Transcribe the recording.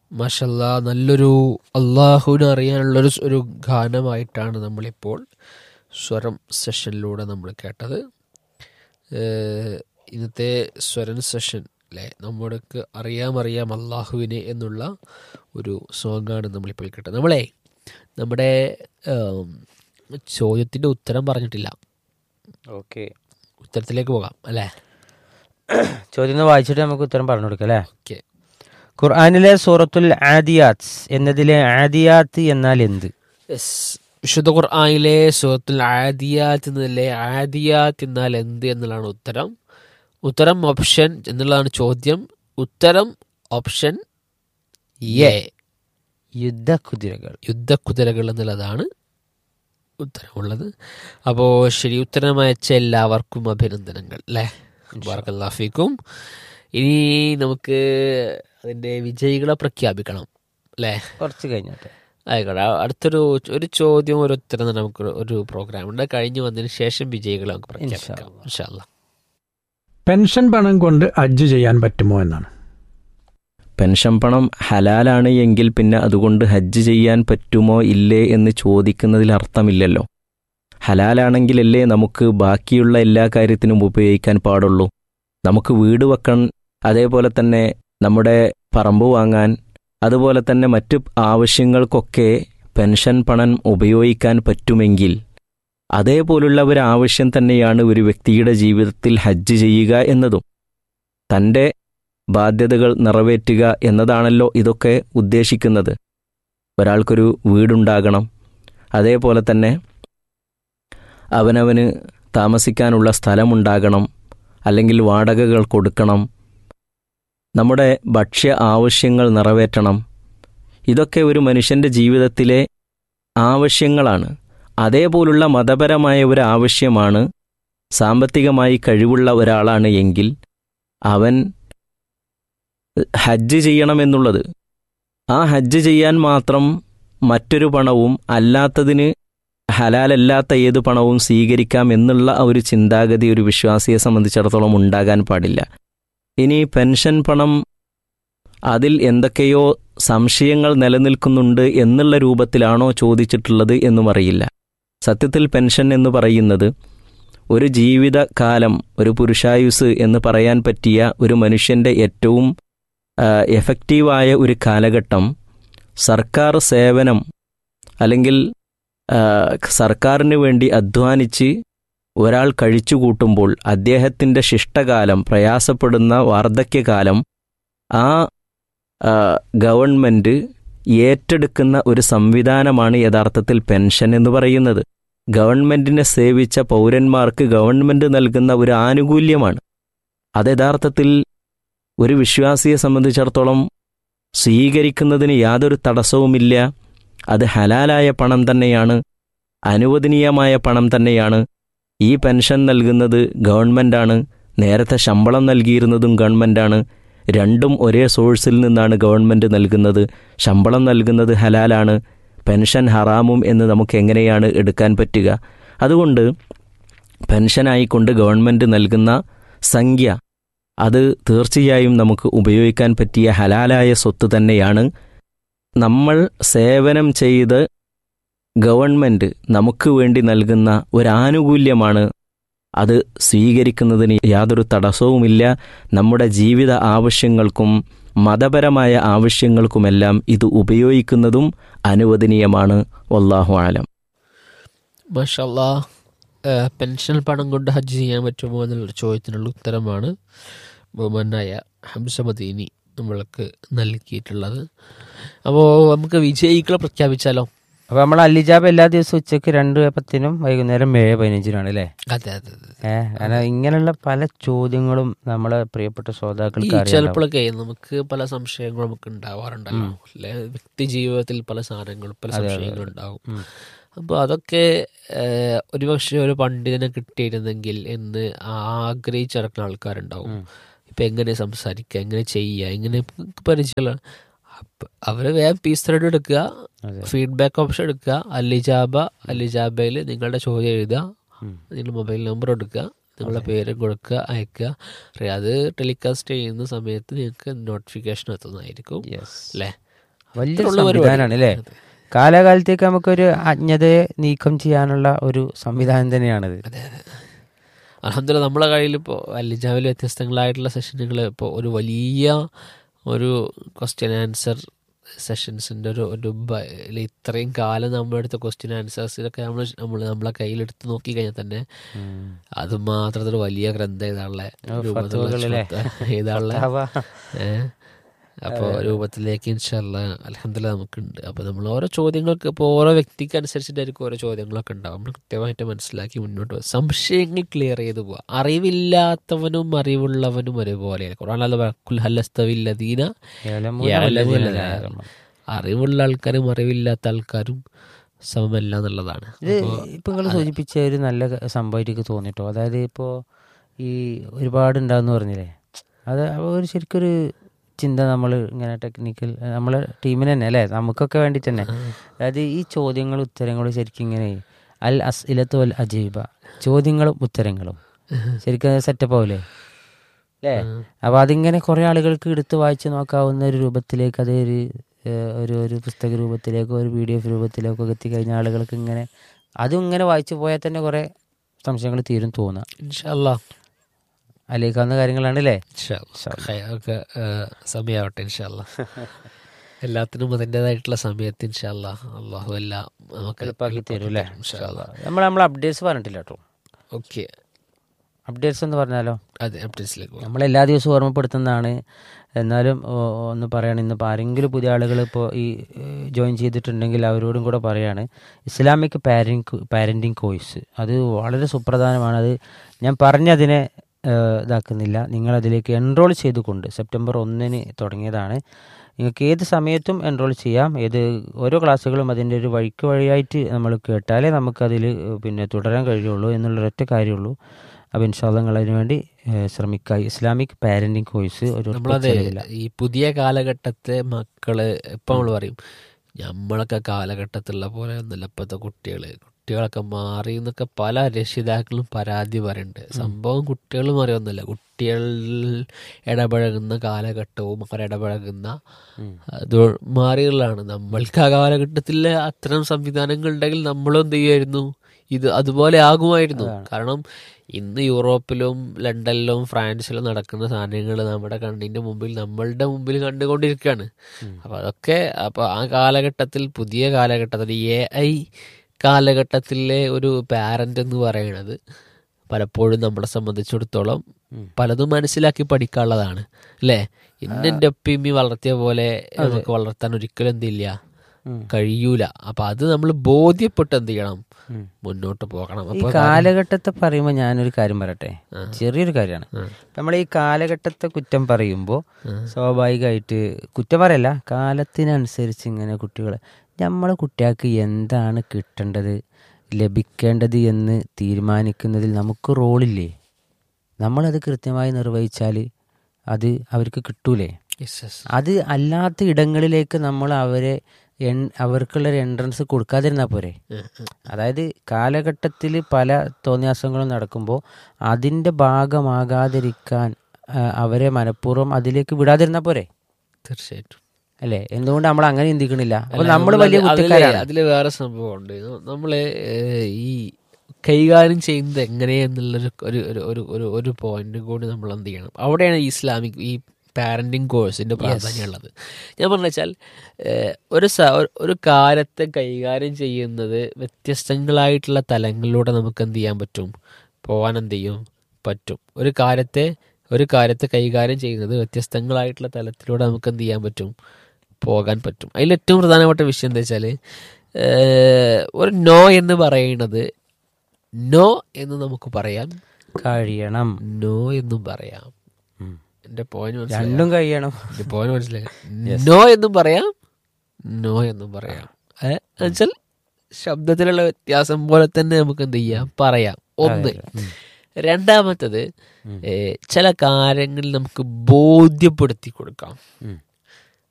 മഷല്ല നല്ലൊരു അള്ളാഹുവിനെ അറിയാനുള്ളൊരു സ് ഒരു ഗാനമായിട്ടാണ് നമ്മളിപ്പോൾ സ്വരം സെഷനിലൂടെ നമ്മൾ കേട്ടത് ഏഹ് ഇന്നത്തെ സ്വരൻ സെഷൻ അല്ലേ നമ്മൾക്ക് അറിയാം അറിയാം അള്ളാഹുവിനെ എന്നുള്ള ഒരു സോങ്ങാണ് നമ്മളിപ്പോൾ കേട്ടത് നമ്മളെ നമ്മുടെ ഏം, ചോദ്യത്തിൻ്റെ ഉത്തരം പറഞ്ഞിട്ടില്ല ഓക്കെ ഉത്തരത്തിലേക്ക് പോകാം അല്ലേ ചോദ്യം ഒന്ന് വായിച്ചിട്ട് നമുക്ക് ഉത്തരം പറഞ്ഞു കൊടുക്കാം അല്ലേ ഓക്കെ ഖുർആാനിലെ സൂറത്തുൽ ആദിയാത്ത് എന്നതിലെ ആദിയാത്ത് എന്നാൽ എന്ത് യെസ് വിശുദ്ധ ഖുർആനിലെ സൂറത്തുൽ ആദിയാത്ത് എന്നതിലെ ആദിയാത്ത് എന്നാൽ എന്ത് എന്നുള്ളതാണ് ഉത്തരം ഉത്തരം ഓപ്ഷൻ എന്നുള്ളതാണ് ചോദ്യം ഉത്തരം ഓപ്ഷൻ എ യുദ്ധകുതിരകൾ യുദ്ധക്കുതിരകൾ എന്നുള്ളതാണ് ഉത്തരമുള്ളത് അപ്പോൾ ശരി ഉത്തരം അയച്ച എല്ലാവർക്കും അഭിനന്ദനങ്ങൾ അല്ലേ ബാർക്കല്ലാഫിക്കും ഇനി നമുക്ക് അതിൻ്റെ വിജയികളെ പ്രഖ്യാപിക്കണം അല്ലേ കുറച്ച് കഴിഞ്ഞോട്ടെ ആയിക്കോട്ടെ ആ, അടുത്തൊരു ഒരു ചോദ്യം ഒരു ഉത്തരം തന്നെ നമുക്ക് ഒരു പ്രോഗ്രാം ഉണ്ട് കഴിഞ്ഞ് വന്നതിന് ശേഷം വിജയികളെ നമുക്ക് പ്രഖ്യാപിക്കാം ഇൻഷാല്ല പെൻഷൻ പണം കൊണ്ട് ഹജ്ജ് ചെയ്യാൻ പറ്റുമോ എന്നാണ് പെൻഷൻ പണം ഹലാലാണ് എങ്കിൽ പിന്നെ അതുകൊണ്ട് ഹജ്ജ് ചെയ്യാൻ പറ്റുമോ ഇല്ലേ എന്ന് ചോദിക്കുന്നതിൽ അർത്ഥമില്ലല്ലോ ഹലാലാണെങ്കിലല്ലേ നമുക്ക് ബാക്കിയുള്ള എല്ലാ കാര്യത്തിനും ഉപയോഗിക്കാൻ പാടുള്ളൂ നമുക്ക് വീട് വെക്കാൻ അതേപോലെ തന്നെ നമ്മുടെ പറമ്പ് വാങ്ങാൻ അതുപോലെ തന്നെ മറ്റു ആവശ്യങ്ങൾക്കൊക്കെ പെൻഷൻ പണം ഉപയോഗിക്കാൻ പറ്റുമെങ്കിൽ അതേപോലുള്ള ഒരു ആവശ്യം തന്നെയാണ് ഒരു വ്യക്തിയുടെ ജീവിതത്തിൽ ഹജ്ജ് ചെയ്യുക എന്നതും തൻ്റെ ബാധ്യതകൾ നിറവേറ്റുക എന്നതാണല്ലോ ഇതൊക്കെ ഉദ്ദേശിക്കുന്നത് ഒരാൾക്കൊരു വീടുണ്ടാകണം അതേപോലെ തന്നെ അവനവന് താമസിക്കാനുള്ള സ്ഥലമുണ്ടാകണം അല്ലെങ്കിൽ വാടകകൾ കൊടുക്കണം നമ്മുടെ ഭക്ഷ്യ ആവശ്യങ്ങൾ നിറവേറ്റണം ഇതൊക്കെ ഒരു മനുഷ്യൻ്റെ ജീവിതത്തിലെ ആവശ്യങ്ങളാണ് അതേപോലുള്ള മതപരമായ ഒരു ആവശ്യമാണ് സാമ്പത്തികമായി കഴിവുള്ള ഒരാളാണ് എങ്കിൽ അവൻ ഹജ്ജ് ചെയ്യണമെന്നുള്ളത് ആ ഹജ്ജ് ചെയ്യാൻ മാത്രം മറ്റൊരു പണവും അല്ലാത്തതിന് ഹലാലല്ലാത്ത ഏത് പണവും സ്വീകരിക്കാം എന്നുള്ള ആ ഒരു ചിന്താഗതി ഒരു വിശ്വാസിയെ സംബന്ധിച്ചിടത്തോളം ഉണ്ടാകാൻ പാടില്ല ഇനി പെൻഷൻ പണം അതിൽ എന്തൊക്കെയോ സംശയങ്ങൾ നിലനിൽക്കുന്നുണ്ട് എന്നുള്ള രൂപത്തിലാണോ ചോദിച്ചിട്ടുള്ളത് എന്നും അറിയില്ല സത്യത്തിൽ പെൻഷൻ എന്ന് പറയുന്നത് ഒരു ജീവിതകാലം ഒരു പുരുഷായുസ് എന്ന് പറയാൻ പറ്റിയ ഒരു മനുഷ്യൻ്റെ ഏറ്റവും ആ, എഫക്റ്റീവായ ഒരു കാലഘട്ടം സർക്കാർ സേവനം അല്ലെങ്കിൽ ആ, സർക്കാരിന് വേണ്ടി അധ്വാനിച്ച് ഒരാൾ കഴിച്ചുകൂട്ടുമ്പോൾ അദ്ദേഹത്തിൻ്റെ ശിഷ്ടകാലം പ്രയാസപ്പെടുന്ന വാർദ്ധക്യകാലം ആ ആ, ഗവൺമെൻറ് ഏറ്റെടുക്കുന്ന ഒരു സംവിധാനമാണ് യഥാർത്ഥത്തിൽ പെൻഷൻ എന്ന് പറയുന്നത് ഗവൺമെൻറ്റിനെ സേവിച്ച പൗരന്മാർക്ക് ഗവൺമെൻറ് നൽകുന്ന ഒരു ആനുകൂല്യമാണ് അത് യഥാർത്ഥത്തിൽ ഒരു വിശ്വാസിയെ സംബന്ധിച്ചിടത്തോളം സ്വീകരിക്കുന്നതിന് യാതൊരു തടസ്സവുമില്ല അത് ഹലാലായ പണം തന്നെയാണ് അനുവദനീയമായ പണം തന്നെയാണ് ഈ പെൻഷൻ നൽകുന്നത് ഗവൺമെൻറ്റാണ് നേരത്തെ ശമ്പളം നൽകിയിരുന്നതും ഗവൺമെൻറ്റാണ് രണ്ടും ഒരേ സോഴ്സിൽ നിന്നാണ് ഗവൺമെൻറ് നൽകുന്നത് ശമ്പളം നൽകുന്നത് ഹലാലാണ് പെൻഷൻ ഹറാമും എന്ന് നമുക്ക് എങ്ങനെയാണ് എടുക്കാൻ പറ്റുക അതുകൊണ്ട് പെൻഷനായിക്കൊണ്ട് ഗവൺമെൻറ് നൽകുന്ന സംഖ്യ അത് തീർച്ചയായും നമുക്ക് ഉപയോഗിക്കാൻ പറ്റിയ ഹലാലായ സ്വത്ത് തന്നെയാണ് നമ്മൾ സേവനം ചെയ്ത് ഗവൺമെൻറ് നമുക്ക് വേണ്ടി നൽകുന്ന ഒരു ആനുകൂല്യമാണ് അത് സ്വീകരിക്കുന്നതിന് യാതൊരു തടസ്സവുമില്ല നമ്മുടെ ജീവിത ആവശ്യങ്ങൾക്കും മതപരമായ ആവശ്യങ്ങൾക്കുമെല്ലാം ഇത് ഉപയോഗിക്കുന്നതും അനുവദനീയമാണ് വല്ലാഹു ആലം മഷല്ലാ പെൻഷൻ പണം കൊണ്ട് ഹജ്ജ് ചെയ്യാൻ പറ്റുമോ എന്നുള്ളൊരു ചോദ്യത്തിനുള്ള ഉത്തരമാണ് ബഹുമാനായ ഹംസമദീനി നമ്മൾക്ക് നൽകിയിട്ടുള്ളത് അപ്പോൾ നമുക്ക് വിജയികളെ പ്രഖ്യാപിച്ചാലോ അപ്പൊ നമ്മൾ അല്ലിജാബ് എല്ലാ ദിവസവും ഉച്ചയ്ക്ക് രണ്ട് പത്തിനും വൈകുന്നേരം ഏഴ് പതിനഞ്ചിനാണ് അല്ലേ അതെ അതെ അതെ ഏഹ് കാരണം ഇങ്ങനെയുള്ള പല ചോദ്യങ്ങളും നമ്മളെ പ്രിയപ്പെട്ട ഈ ശ്രോതാക്കൾക്ക് അറിയാം ചിലപ്പോഴൊക്കെ നമുക്ക് പല സംശയങ്ങളും നമുക്ക് ഉണ്ടാവാറുണ്ടല്ലോ അല്ലെ വ്യക്തി ജീവിതത്തിൽ പല സാധനങ്ങളും പല സംശയങ്ങളും ഉണ്ടാവും അപ്പോൾ അതൊക്കെ ഏഹ്, ഒരുപക്ഷെ ഒരു പണ്ഡിതനെ കിട്ടിയിരുന്നെങ്കിൽ എന്ന് ആഗ്രഹിച്ചിറക്കുന്ന ആൾക്കാരുണ്ടാവും ഇപ്പൊ എങ്ങനെ സംസാരിക്കുക എങ്ങനെ ചെയ്യുക എങ്ങനെ പരിചയമുള്ള അപ്പ- അവര് വേഗം പീസ് ത്രെഡ് എടുക്കുക ഫീഡ്ബാക്ക് ഓപ്ഷൻ എടുക്കുക അലിജാബ അലിജാബയിൽ നിങ്ങളുടെ ചോദ്യം എഴുതുക നിങ്ങളുടെ മൊബൈൽ നമ്പർ എടുക്കുക നിങ്ങളുടെ പേര് കൊടുക്കുക അയക്കുക അറിയാം അത് ടെലികാസ്റ്റ് ചെയ്യുന്ന സമയത്ത് നിങ്ങൾക്ക് നോട്ടിഫിക്കേഷൻ എത്തുന്നതായിരിക്കും യെസ് അല്ലേ വലിയൊരു ഇത്രയുള്ള പരിപാടി. സംവിധാനമാണ് അല്ലേ അതെ. കാലാകാലത്തേക്ക് നമുക്കൊരു അജ്ഞതയെ നീക്കം ചെയ്യാനുള്ള ഒരു സംവിധാനം തന്നെയാണിത് അതെ അതെ അലഹമില്ല നമ്മളെ കയ്യിൽ ഇപ്പോൾ അലിജാവിൽ വ്യത്യസ്തങ്ങളായിട്ടുള്ള സെഷനുകൾ ഇപ്പോൾ ഒരു വലിയ ഒരു ക്വസ്റ്റ്യൻ ആൻസർ സെഷൻസിൻ്റെ ഒരു ഒരു ബ- ല് ഇത്രയും കാലം നമ്മളെടുത്ത ക്വസ്റ്റ്യൻ ആൻസേഴ്സിലൊക്കെ നമ്മൾ നമ്മൾ നമ്മളെ കയ്യിലെടുത്ത് നോക്കി കഴിഞ്ഞാൽ തന്നെ അത് മാത്രത്തിൽ വലിയ ഗ്രന്ഥം എഴുതാനുള്ള രൂപത്തിലുള്ള ഫത്വകളിലെ ശ്രദ്ധ എഴുതാനുള്ള ഫത്താവ. ഏഹ് അപ്പോൾ രൂപത്തിലേക്ക് ഇൻഷല്ല അലഹമില്ല നമുക്കുണ്ട് അപ്പോൾ നമ്മൾ ഓരോ ചോദ്യങ്ങൾക്ക് ഇപ്പോൾ ഓരോ വ്യക്തിക്ക് അനുസരിച്ചിട്ടായിരിക്കും ഓരോ ചോദ്യങ്ങളൊക്കെ ഉണ്ടാവും നമ്മൾ കൃത്യമായിട്ട് മനസ്സിലാക്കി മുന്നോട്ട് പോകും സംശയങ്ങൾ ക്ലിയർ ചെയ്ത് പോവുക അറിവില്ലാത്തവനും അറിവുള്ളവനും ഒരുപോലെയാണ് ഖുറാൻ കുൽഹല്ലസ്തവില്ലദീന യഅലമൂന യഅലമൂന വല്ലദീന ലാ ലാ യഅലമൂൻ. അറിവുള്ള ആൾക്കാരും അറിവില്ലാത്ത ആൾക്കാരും സമമല്ല എന്നുള്ളതാണ് ഇത് അപ്പോൾ ഇപ്പൊ നിങ്ങൾ സൂചിപ്പിച്ച ഒരു നല്ല ക- സംഭവമായിട്ട് എനിക്ക് തോന്നിട്ടോ അതായത് ഇപ്പോൾ ഈ ഒരുപാട് ഉണ്ടാന്ന് പറഞ്ഞില്ലേ അത് ഒരു ശരിക്കൊരു ചിന്ത നമ്മൾ ഇങ്ങനെ ടെക്നിക്കൽ നമ്മളെ ടീമിന് തന്നെ അല്ലേ നമുക്കൊക്കെ വേണ്ടിയിട്ട് തന്നെ അതായത് ഈ ചോദ്യങ്ങളും ഉത്തരങ്ങളും ശരിക്കും ഇങ്ങനെ അൽ അസ് ഇലത്തു അൽ അജീബ ചോദ്യങ്ങളും ഉത്തരങ്ങളും ശരിക്കും സെറ്റപ്പ് ആവൂലേ അല്ലേ അപ്പോൾ അതിങ്ങനെ കുറേ ആളുകൾക്ക് എടുത്ത് വായിച്ച് നോക്കാവുന്ന ഒരു രൂപത്തിലേക്ക് അത് ഒരു ഏഹ്, ഒരു ഒരു പുസ്തക രൂപത്തിലേക്കോ ഒരു പി ഡി എഫ് രൂപത്തിലേക്കോ ഒക്കെ എത്തിക്കഴിഞ്ഞ ആളുകൾക്ക് ഇങ്ങനെ അതും ഇങ്ങനെ വായിച്ചു പോയാൽ തന്നെ കുറേ സംശയങ്ങൾ തീരും തോന്നുക ഇൻഷല്ല അലേക്കാവുന്ന കാര്യങ്ങളാണ് അല്ലേ ഒക്കെ സമയമാവട്ടെ ഇൻഷല്ല എല്ലാത്തിനും അതിൻ്റെതായിട്ടുള്ള സമയത്ത് ഇൻഷല്ല അള്ളാഹു എല്ലാം നമുക്ക് എളുപ്പമാക്കി തരും അല്ലേ ഇൻഷാല്ല നമ്മൾ നമ്മൾ അപ്ഡേറ്റ്സ് പറഞ്ഞിട്ടില്ല കേട്ടോ ഓക്കെ അപ്ഡേറ്റ്സ് എന്ന് പറഞ്ഞാലോ അതെ അപ്ഡേറ്റ്സിലേക്ക് പോകാം നമ്മൾ എല്ലാ ദിവസവും ഓർമ്മപ്പെടുത്തുന്നതാണ് എന്നാലും ഓ, ഒന്ന് പറയാണ് ഇന്നിപ്പോൾ ആരെങ്കിലും പുതിയ ആളുകൾ ഇപ്പോൾ ഈ ജോയിൻ ചെയ്തിട്ടുണ്ടെങ്കിൽ അവരോടും കൂടെ പറയാണ് ഇസ്ലാമിക് പാരൻറ് പാരൻറ്റിങ് കോഴ്സ് അത് വളരെ സുപ്രധാനമാണ് അത് ഞാൻ പറഞ്ഞതിനെ ഏഹ്, ഇതാക്കുന്നില്ല നിങ്ങളതിലേക്ക് എൻറോൾ ചെയ്തുകൊണ്ട് സെപ്റ്റംബർ ഒന്നിന് തുടങ്ങിയതാണ് നിങ്ങൾക്ക് ഏത് സമയത്തും എൻറോൾ ചെയ്യാം ഏത് ഓരോ ക്ലാസ്സുകളും അതിൻ്റെ ഒരു വഴിക്ക് വഴിയായിട്ട് നമ്മൾ കേട്ടാലേ നമുക്കതിൽ പിന്നെ തുടരാൻ കഴിയുള്ളൂ എന്നുള്ളൊരൊറ്റ കാര്യമുള്ളൂ അപ്പോൾ ഇൻഷാല്ല നിങ്ങൾ അതിനു വേണ്ടി ഏഹ്, ശ്രമിക്കുക ഇസ്ലാമിക് പാരൻറ്റിങ് കോഴ്സ് ഒരു നമ്മളത് ചെലവില്ല. ഈ പുതിയ കാലഘട്ടത്തെ മക്കള് ഇപ്പൊ നമ്മൾ പറയും നമ്മളൊക്കെ കാലഘട്ടത്തിലുള്ള പോലെ ഒന്നുമില്ല ഇപ്പോഴത്തെ കുട്ടികള് കുട്ടികളൊക്കെ മാറി എന്നൊക്കെ പല രക്ഷിതാക്കളും പരാതി പറയുന്നുണ്ട് സംഭവം കുട്ടികൾ മാറിയൊന്നുമില്ല കുട്ടികൾ ഇടപഴകുന്ന കാലഘട്ടവും അവരിടപഴകുന്ന അത് മാറിയുള്ളതാണ് നമ്മൾക്ക് ആ കാലഘട്ടത്തിൽ അത്തരം സംവിധാനങ്ങൾ ഉണ്ടെങ്കിൽ നമ്മളും എന്ത് ചെയ്യുമായിരുന്നു ഇത് അതുപോലെ ആകുമായിരുന്നു കാരണം ഇന്ന് യൂറോപ്പിലും ലണ്ടനിലും ഫ്രാൻസിലും നടക്കുന്ന സാധനങ്ങൾ നമ്മുടെ കണ്ണിന്റെ മുമ്പിൽ നമ്മളുടെ മുമ്പിൽ കണ്ടുകൊണ്ടിരിക്കുകയാണ് അപ്പൊ അതൊക്കെ അപ്പൊ ആ കാലഘട്ടത്തിൽ പുതിയ കാലഘട്ടത്തിൽ എ ഐ കാലഘട്ടത്തിലെ ഒരു പാരന്റ് എന്ന് പറയുന്നത് പലപ്പോഴും നമ്മളെ സംബന്ധിച്ചിടത്തോളം പലതും മനസ്സിലാക്കി പഠിക്കാനുള്ളതാണ് അല്ലേ ഇന്ന് എൻ്റെ ഒപ്പിമ്മി വളർത്തിയ പോലെ നമുക്ക് വളർത്താൻ ഒരിക്കലും എന്തില്ല കഴിയൂല അപ്പൊ അത് നമ്മൾ ബോധ്യപ്പെട്ട് എന്ത് ചെയ്യണം മുന്നോട്ട് പോകണം ഈ അപ്പൊ കാലഘട്ടത്തെ പറയുമ്പോൾ ഞാനൊരു കാര്യം പറയട്ടെ ചെറിയൊരു കാര്യമാണ് നമ്മൾ ഈ കാലഘട്ടത്തെ കുറ്റം പറയുമ്പോൾ സ്വാഭാവികമായിട്ട് കുറ്റം പറയല്ല കാലത്തിനനുസരിച്ച് ഇങ്ങനെ കുട്ടികൾ നമ്മളെ കുട്ടികൾക്ക് എന്താണ് കിട്ടേണ്ടത് ലഭിക്കേണ്ടത് എന്ന് തീരുമാനിക്കുന്നതിൽ നമുക്ക് റോളില്ലേ നമ്മളത് കൃത്യമായി നിർവഹിച്ചാൽ അത് അവർക്ക് കിട്ടൂലേ Yes, yes. അത് അല്ലാത്ത ഇടങ്ങളിലേക്ക് നമ്മൾ അവരെ എൻ- അവർക്കുള്ളൊരു എൻട്രൻസ് കൊടുക്കാതിരുന്നാൽ പോരെ അതായത് കാലഘട്ടത്തിൽ പല തോന്നിയാസങ്ങളും നടക്കുമ്പോൾ അതിൻ്റെ ഭാഗമാകാതിരിക്കാൻ ആ, അവരെ മനഃപൂർവ്വം അതിലേക്ക് വിടാതിരുന്നാൽ പോരെ തീർച്ചയായിട്ടും അല്ലേ എന്തുകൊണ്ട് നമ്മൾ അങ്ങനെ ചിന്തിക്കണില്ല അപ്പൊ അല്ല, നമ്മൾ നമ്മള് വലിയ അതില് കുറ്റക്കാരാണ് അതില് വേറെ സംഭവമുണ്ട് നമ്മള് ഏഹ്, ഈ കൈകാര്യം ചെയ്യുന്നത് എങ്ങനെയെന്നുള്ളൊരു ഒരു ഒരു ഒരു ഒരു ഒരു പോയിന്റ് കൂടി നമ്മൾ എന്ത് ചെയ്യണം അവിടെയാണ് ഈ ഇസ്ലാമിക് ഈ പാരന്റിങ് കോഴ്സിന്റെ പ്രാധാന്യം ഉള്ളത് ഞാൻ പറഞ്ഞു വെച്ചാൽ ഏഹ്, ഒരു സ- ഒരു- ഒരു കാര്യത്തെ കൈകാര്യം ചെയ്യുന്നത് വ്യത്യസ്തങ്ങളായിട്ടുള്ള തലങ്ങളിലൂടെ നമുക്ക് എന്ത് ചെയ്യാൻ പറ്റും പോകാൻ എന്ത് ചെയ്യും പറ്റും ഒരു കാര്യത്തെ ഒരു കാര്യത്തെ കൈകാര്യം ചെയ്യുന്നത് വ്യത്യസ്തങ്ങളായിട്ടുള്ള തലത്തിലൂടെ നമുക്ക് എന്ത് ചെയ്യാൻ പറ്റും പോകാൻ പറ്റും അതിൽ ഏറ്റവും പ്രധാനപ്പെട്ട വിഷയം എന്താ വെച്ചാൽ ഒരു നോ എന്ന് പറയുന്നത് നോ എന്ന് നമുക്ക് പറയാം കഴിയണം നോ എന്നും പറയാം ഉം. എന്റെ പോയിന്റ് മനസ്സിലായി രണ്ടും കഴിയണം എന്റെ പോയിന്റ് മനസ്സിലായി നോ എന്നും പറയാം നോ എന്നും പറയാം ഏ, എന്നുവെച്ചാൽ ശബ്ദത്തിലുള്ള വ്യത്യാസം പോലെ തന്നെ നമുക്ക് എന്ത് ചെയ്യാം പറയാം ഒന്ന് രണ്ടാമത്തത് ഏ, ചില കാര്യങ്ങളിൽ നമുക്ക് ബോധ്യപ്പെടുത്തി കൊടുക്കാം ഉം.